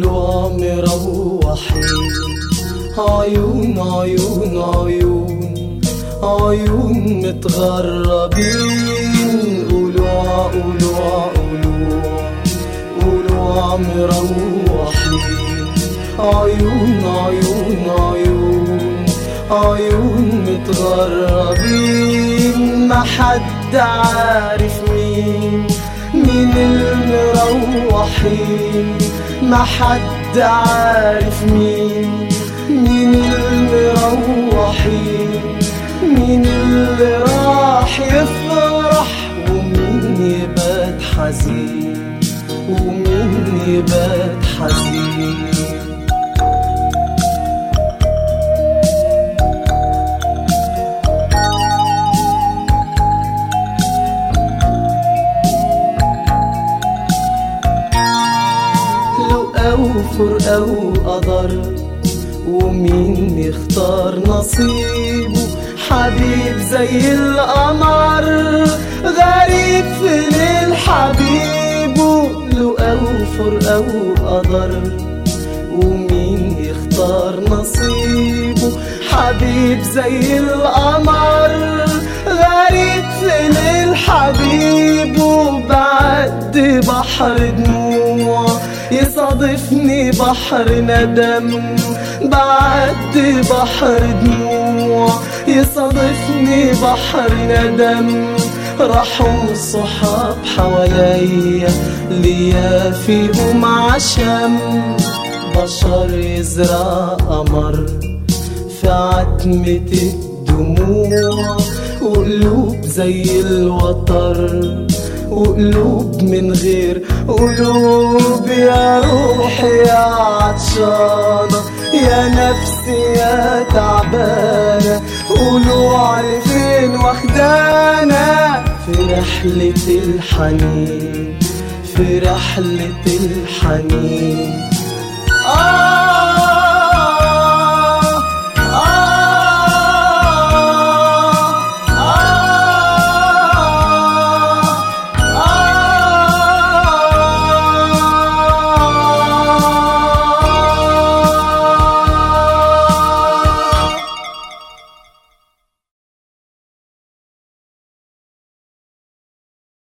قولوا مروحين عيون عيون عيون عيون متغربين قولوا قولوا قولوا قولوا مروحين عيون عيون عيون عيون متغربين ما حد عارف مين مين المروحين ما حد عارف مين مين المروحين مين اللي راح يفرح ومين يبات حزين ومين يبات حزين أو فرقة أو قدر ومين يختار نصيبه حبيب زي القمر غريب في ليل حبيبه لو أو فرقة أو قدر ومين يختار نصيبه حبيب زي القمر غريب في ليل حبيبه بعد بحر دموع يصادفني بحر ندم بعد بحر دموع يصادفني بحر ندم راحوا الصحاب حواليا ليا فيهم عشم بشر يزرع قمر في عتمة الدموع وقلوب زي الوتر وقلوب من غير قلوب يا روحي يا عطشانة يا نفسي يا تعبانة قولوا فين واخدانا في رحلة الحنين في رحلة الحنين